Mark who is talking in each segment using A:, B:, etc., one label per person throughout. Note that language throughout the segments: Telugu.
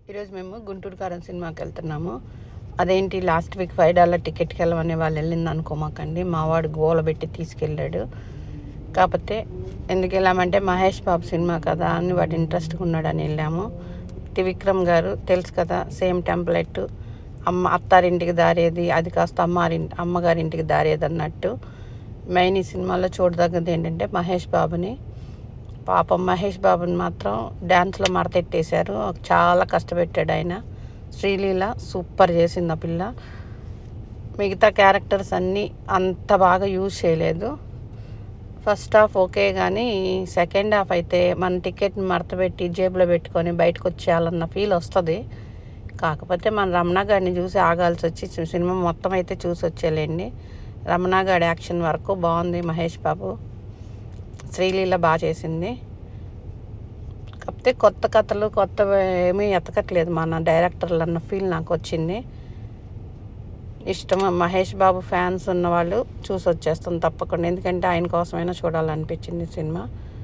A: ఈరోజు మేము గుంటూరు కారం సినిమాకి వెళ్తున్నాము అదేంటి లాస్ట్ వీక్ ఫైవ్ డాలర్ టికెట్కి వెళ్ళమని వాళ్ళు వెళ్ళింది అనుకోమాకండి మావాడు గోల పెట్టి తీసుకెళ్ళాడు కాకపోతే ఎందుకు వెళ్ళామంటే మహేష్ బాబు సినిమా కదా అని వాడు ఇంట్రెస్ట్గా ఉన్నాడని వెళ్ళాము త్రివిక్రమ్ గారు తెలుసు కదా సేమ్ టెంప్లెట్ అమ్మ అత్తారింటికి దారేది అది కాస్త అమ్మారింటి అమ్మగారింటికి దారేది అన్నట్టు మెయిన్ ఈ సినిమాలో చూడదగ్గది ఏంటంటే మహేష్ బాబుని పాపం మహేష్ బాబుని మాత్రం డ్యాన్స్లో మడతెట్టేశారు చాలా కష్టపెట్టాడు ఆయన శ్రీలీల సూపర్ చేసింది ఆ పిల్ల మిగతా క్యారెక్టర్స్ అన్నీ అంత బాగా యూజ్ చేయలేదు ఫస్ట్ హాఫ్ ఓకే కానీ సెకండ్ హాఫ్ అయితే మన టికెట్ని మడతపెట్టి జేబులో పెట్టుకొని బయటకు వచ్చేయాలన్న ఫీల్ వస్తుంది కాకపోతే మన రమణ గారిని చూసి ఆగాల్సి వచ్చి సి- సినిమా మొత్తం అయితే చూసి వచ్చేలేండి రమణ గారి యాక్షన్ వరకు బాగుంది మహేష్ బాబు శ్రీలీల బాగా చేసింది కాకపోతే కొత్త కథలు కొత్త ఏమీ ఎతకట్లేదు మన డైరెక్టర్లు అన్న ఫీల్ నాకు వచ్చింది ఇష్టం మహేష్ బాబు ఫ్యాన్స్ ఉన్నవాళ్ళు చూసి వచ్చేస్తాం తప్పకుండా ఎందుకంటే ఆయన కోసమైనా చూడాలనిపించింది సినిమా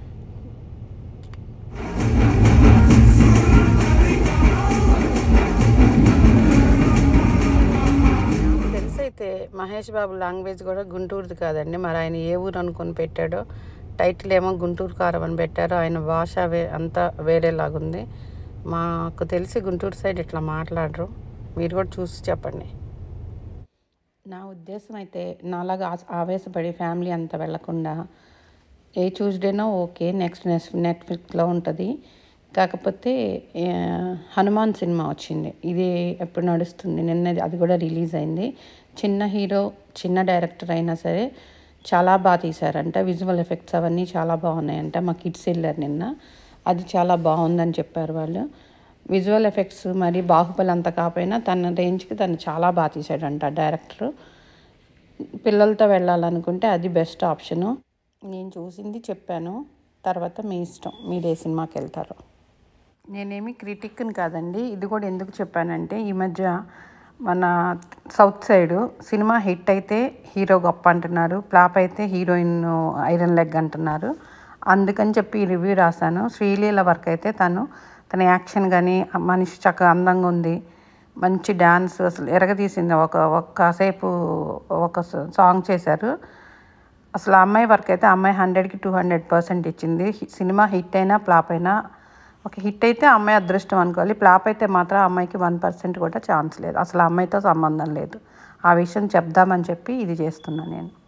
A: తెలిసైతే మహేష్ బాబు లాంగ్వేజ్ కూడా గుంటూరుది కాదండి మరి ఆయన ఏ ఊరు అనుకొని పెట్టాడో టైటిల్ ఏమో గుంటూరు కారం అని పెట్టారు ఆయన భాష వే అంతా వేరేలాగుంది మాకు తెలిసి గుంటూరు సైడ్ ఇట్లా మాట్లాడరు మీరు కూడా చూసి చెప్పండి నా ఉద్దేశం అయితే నాలాగా ఆస్- ఆవేశపడి ఫ్యామిలీ అంతా వెళ్లకుండా ఏ ట్యూస్డేనో ఓకే నెక్స్ట్ నెక్స్ట్ నెట్ఫ్లిక్స్లో ఉంటుంది కాకపోతే ఆ, హనుమాన్ సినిమా వచ్చింది ఇది ఎప్పుడు నడుస్తుంది నిన్న అది కూడా రిలీజ్ అయింది చిన్న హీరో చిన్న డైరెక్టర్ అయినా సరే చాలా బాగా తీశారంట విజువల్ ఎఫెక్ట్స్ అవన్నీ చాలా బాగున్నాయంట మా కిడ్స్ వెళ్ళారు నిన్న అది చాలా బాగుందని చెప్పారు వాళ్ళు విజువల్ ఎఫెక్ట్స్ మరి బాహుబలి అంత కాకపోయినా తన రేంజ్కి తను చాలా బాగా తీశాడంట డైరెక్టర్ పిల్లలతో వెళ్ళాలనుకుంటే అది బెస్ట్ ఆప్షను నేను చూసింది చెప్పాను తర్వాత మీ ఇష్టం మీరు ఏ సినిమాకి వెళ్తారో నేనేమి క్రిటిక్ని కాదండి ఇది కూడా ఎందుకు చెప్పానంటే ఈ మధ్య మన సౌత్ సైడ్ సినిమా హిట్ అయితే హీరో గొప్ప అంటున్నారు ఫ్లాప్ అయితే హీరోయిన్ ఐరన్ లెగ్ అంటున్నారు అందుకని చెప్పి ఈ రివ్యూ రాశాను శ్రీలీల వర్క్ అయితే తను తన యాక్షన్ కానీ మనిషి చక్కగా అందంగా ఉంది మంచి డ్యాన్స్ అసలు ఎరగదీసింది ఒక ఒక్కసేపు ఒక సాంగ్ చేశారు అసలు ఆ అమ్మాయి వర్క్ అయితే ఆ అమ్మాయి హండ్రెడ్కి టూ హండ్రెడ్ పర్సెంట్ ఇచ్చింది హి- సినిమా హిట్ అయినా ఫ్లాప్ అయినా ఒక హిట్ అయితే ఆ అమ్మాయి అదృష్టం అనుకోవాలి ఫ్లాప్ అయితే మాత్రం ఆ అమ్మాయికి వన్ పర్సెంట్ కూడా ఛాన్స్ లేదు అసలు ఆ అమ్మాయితో సంబంధం లేదు ఆ విషయం చెప్దామని చెప్పి ఇది చేస్తున్నాను నేను